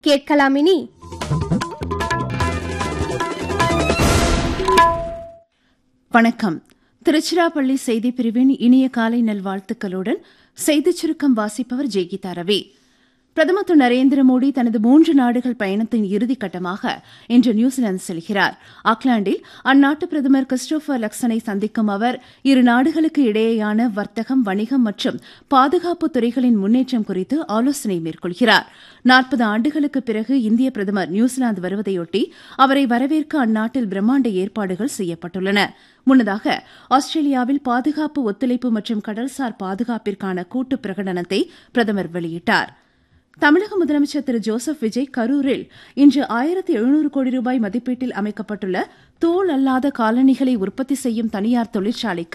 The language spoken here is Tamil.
கேட்கலாமினி வணக்கம் திருச்சிராப்பள்ளி செய்திப் பிரிவின் இனிய காலை நல்வாழ்த்துக்களுடன் செய்திச் சுருக்கம் வாசிப்பவர் ஜெய்கீதா ரவி பிரதமர் திரு நரேந்திர மோடி தனது மூன்று நாடுகள் பயணத்தின் இறுதிக்கட்டமாக இன்று நியூசிலாந்து செல்கிறார் ஆக்லாந்தில் அந்நாட்டு பிரதமர் கிறிஸ்டோபர் லக்சனை சந்திக்கும் அவர் இரு நாடுகளுக்கு இடையேயான வர்த்தகம் வணிகம் மற்றும் பாதுகாப்பு துறைகளின் முன்னேற்றம் குறித்து ஆலோசனை மேற்கொள்கிறார் நாற்பது ஆண்டுகளுக்கு பிறகு இந்திய பிரதமர் நியூசிலாந்து வருவதையொட்டி அவரை வரவேற்க அந்நாட்டில் பிரம்மாண்ட ஏற்பாடுகள் செய்யப்பட்டுள்ளன முன்னதாக ஆஸ்திரேலியாவில் பாதுகாப்பு ஒத்துழைப்பு மற்றும் கடல்சார் பாதுகாப்பிற்கான கூட்டு பிரகடனத்தை பிரதமர் வெளியிட்டார் தமிழக முதலமைச்சர் திரு ஜோசப் விஜய் கரூரில் இன்று ஆயிரத்தி எழுநூறு கோடி ரூபாய் மதிப்பீட்டில் அமைக்கப்பட்டுள்ள தோல் அல்லாத காலணிகளை உற்பத்தி செய்யும் தனியார் தொழிற்சாலைக்கு